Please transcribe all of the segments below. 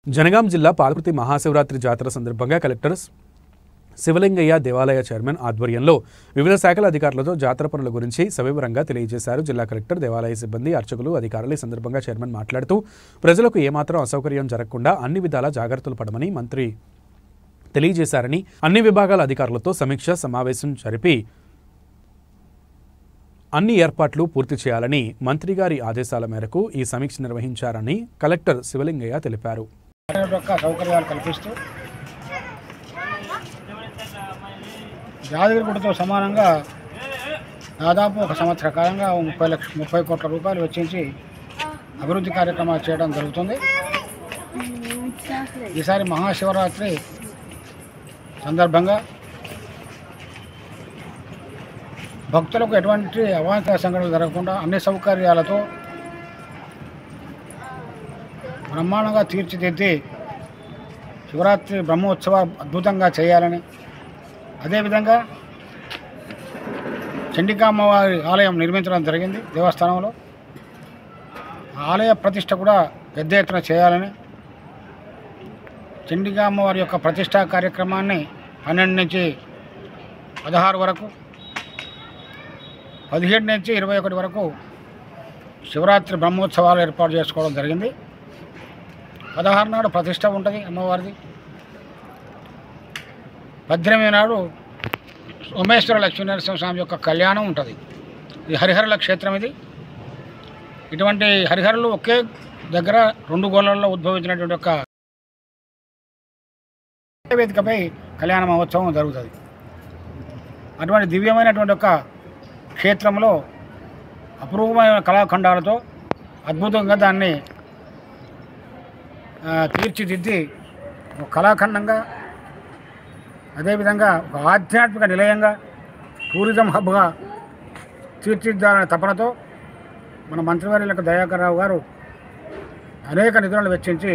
జనగాం జిల్లా పాల్కృతి మహాశివరాత్రి జాతర సందర్భంగా కలెక్టర్ శివలింగయ్య దేవాలయ చైర్మన్ ఆధ్వర్యంలో వివిధ శాఖల అధికారులతో జాతర పనుల గురించి సవివరంగా తెలియజేశారు జిల్లా కలెక్టర్ దేవాలయ సిబ్బంది అర్చకులు అధికారులు ఈ సందర్భంగా చైర్మన్ మాట్లాడుతూ ప్రజలకు ఏమాత్రం అసౌకర్యం జరగకుండా అన్ని విధాల జాగ్రత్తలు పడమని మంత్రి తెలియజేశారని అన్ని విభాగాల అధికారులతో సమీక్ష సమావేశం జరిపి అన్ని ఏర్పాట్లు పూర్తి చేయాలని మంత్రి గారి ఆదేశాల మేరకు ఈ సమీక్ష నిర్వహించారని కలెక్టర్ శివలింగయ్య తెలిపారు యొక్క సౌకర్యాలు కల్పిస్తూ యాదగిరిగుడితో సమానంగా దాదాపు ఒక సంవత్సర కాలంగా ఓ ముప్పై లక్ష ముప్పై కోట్ల రూపాయలు వెచ్చించి అభివృద్ధి కార్యక్రమాలు చేయడం జరుగుతుంది ఈసారి మహాశివరాత్రి సందర్భంగా భక్తులకు ఎటువంటి అవాంతర సంఘటనలు జరగకుండా అన్ని సౌకర్యాలతో బ్రహ్మాండంగా తీర్చిదిద్ది శివరాత్రి బ్రహ్మోత్సవ అద్భుతంగా చేయాలని అదేవిధంగా చండికామ్మవారి ఆలయం నిర్మించడం జరిగింది దేవస్థానంలో ఆ ఆలయ ప్రతిష్ట కూడా పెద్ద ఎత్తున చేయాలని చండికా అమ్మవారి యొక్క ప్రతిష్టా కార్యక్రమాన్ని పన్నెండు నుంచి పదహారు వరకు పదిహేడు నుంచి ఇరవై ఒకటి వరకు శివరాత్రి బ్రహ్మోత్సవాలు ఏర్పాటు చేసుకోవడం జరిగింది పదహారు నాడు ప్రతిష్ట ఉంటుంది అమ్మవారిది పద్దెనిమిది నాడు సోమేశ్వర లక్ష్మీనరసింహ స్వామి యొక్క కళ్యాణం ఉంటుంది ఇది హరిహరుల క్షేత్రం ఇది ఇటువంటి హరిహరులు ఒకే దగ్గర రెండు గోళల్లో ఉద్భవించినటువంటి ఒక వేదికపై కళ్యాణ మహోత్సవం జరుగుతుంది అటువంటి దివ్యమైనటువంటి ఒక క్షేత్రంలో అపూర్వమైన కళాఖండాలతో అద్భుతంగా దాన్ని ఆ, తీర్చిదిద్ది ఒక కళాఖండంగా అదేవిధంగా ఒక ఆధ్యాత్మిక నిలయంగా టూరిజం హబ్గా తీర్చిదిద్దాలనే తపనతో మన మంత్రివర్యులకు దయాకర్ రావు గారు అనేక నిధులను వెచ్చించి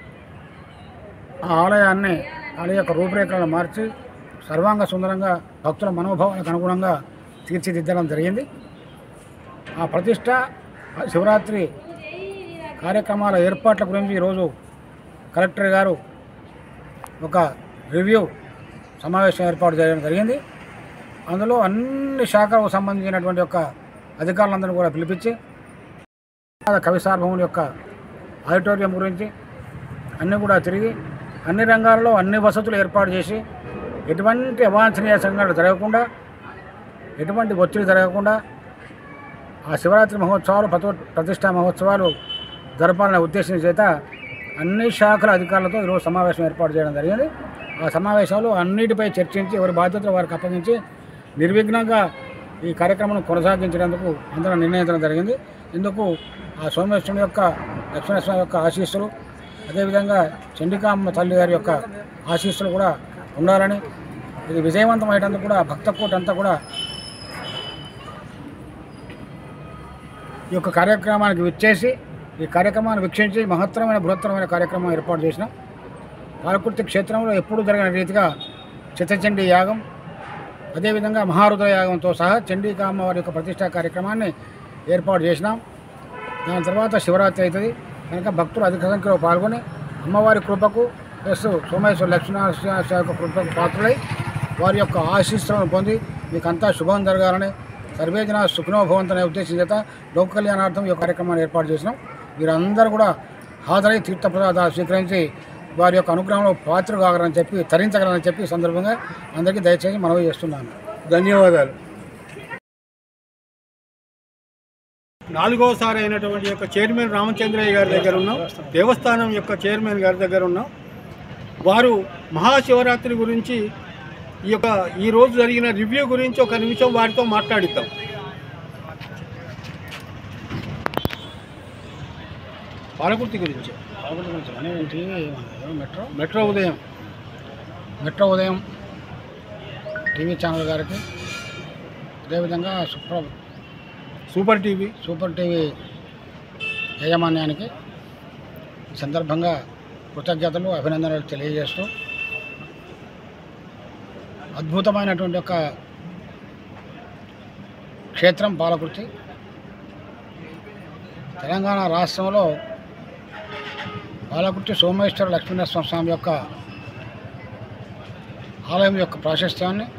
ఆ ఆలయాన్ని ఆలయ యొక్క రూపురేఖలను మార్చి సర్వాంగ సుందరంగా భక్తుల మనోభావాలకు అనుగుణంగా తీర్చిదిద్దడం జరిగింది ఆ ప్రతిష్ట ఆ శివరాత్రి కార్యక్రమాల ఏర్పాట్ల గురించి ఈరోజు కలెక్టర్ గారు ఒక రివ్యూ సమావేశం ఏర్పాటు చేయడం జరిగింది అందులో అన్ని శాఖలకు సంబంధించినటువంటి యొక్క అధికారులందరూ కూడా పిలిపించి కవి సార్భముల యొక్క ఆడిటోరియం గురించి అన్నీ కూడా తిరిగి అన్ని రంగాల్లో అన్ని వసతులు ఏర్పాటు చేసి ఎటువంటి అవాంఛనీయ సంఘటనలు జరగకుండా ఎటువంటి ఒత్తిడి జరగకుండా ఆ శివరాత్రి మహోత్సవాలు ప్రతో ప్రతిష్టా మహోత్సవాలు జరపాలనే ఉద్దేశం చేత అన్ని శాఖల అధికారులతో ఈరోజు సమావేశం ఏర్పాటు చేయడం జరిగింది ఆ సమావేశంలో అన్నిటిపై చర్చించి ఎవరి బాధ్యతలు వారికి అప్పగించి నిర్విఘ్నంగా ఈ కార్యక్రమం కొనసాగించినందుకు అందరం నిర్ణయించడం జరిగింది ఇందుకు ఆ సోమేశ్వరుని యొక్క లక్ష్మణస్వామి యొక్క ఆశీస్సులు అదేవిధంగా చండికామ్మ తల్లి గారి యొక్క ఆశీస్సులు కూడా ఉండాలని ఇది విజయవంతమయ్యేటందుకు కూడా భక్త కోట అంతా కూడా ఈ యొక్క కార్యక్రమానికి విచ్చేసి ఈ కార్యక్రమాన్ని వీక్షించి మహత్తరమైన బృహత్తరమైన కార్యక్రమం ఏర్పాటు చేసినాం పాలకుర్తి క్షేత్రంలో ఎప్పుడు జరిగిన రీతిగా చిత్తచండీ యాగం అదేవిధంగా మహారుద్ర యాగంతో సహా చండీకా అమ్మవారి యొక్క ప్రతిష్టా కార్యక్రమాన్ని ఏర్పాటు చేసినాం దాని తర్వాత శివరాత్రి అవుతుంది కనుక భక్తులు అధిక సంఖ్యలో పాల్గొని అమ్మవారి కృపకు ప్లస్ సోమేశ్వర లక్ష్మీనరసింహ యొక్క కృపకు పాత్రులై వారి యొక్క ఆశీస్సులను పొంది మీకంతా శుభం జరగాలని సర్వేజన సుఖనోభవంతనే ఉద్దేశం చేత లోక కళ్యాణార్థం ఈ యొక్క కార్యక్రమాన్ని ఏర్పాటు చేసినాం మీరందరూ కూడా హాజరై తీర్థప్రసాదాలు స్వీకరించి వారి యొక్క అనుగ్రహంలో పాత్ర కాగలని చెప్పి తరించగలరని చెప్పి ఈ సందర్భంగా అందరికీ దయచేసి మనవి చేస్తున్నాను ధన్యవాదాలు నాలుగోసారి అయినటువంటి యొక్క చైర్మన్ రామచంద్రయ్య గారి దగ్గర ఉన్నాం దేవస్థానం యొక్క చైర్మన్ గారి దగ్గర ఉన్నాం వారు మహాశివరాత్రి గురించి ఈ యొక్క ఈ రోజు జరిగిన రివ్యూ గురించి ఒక నిమిషం వారితో మాట్లాడిద్దాం పాలకుర్తి గురించి బాగుంది కొంచెం. అనే టీవీ ఏమన్నా? మెట్రో మెట్రో ఉదయం మెట్రో ఉదయం టీవీ ఛానల్ గారికి అదేవిధంగా సుప్ర సూపర్ టీవీ సూపర్ టీవీ యాజమాన్యానికి ఈ సందర్భంగా కృతజ్ఞతలు అభినందనలు తెలియజేస్తూ అద్భుతమైనటువంటి ఒక క్షేత్రం పాలకుర్తి తెలంగాణ రాష్ట్రంలో పాలకుర్తి సోమేశ్వర లక్ష్మీనరసింహ స్వామి యొక్క ఆలయం యొక్క ప్రాశస్త్యాన్ని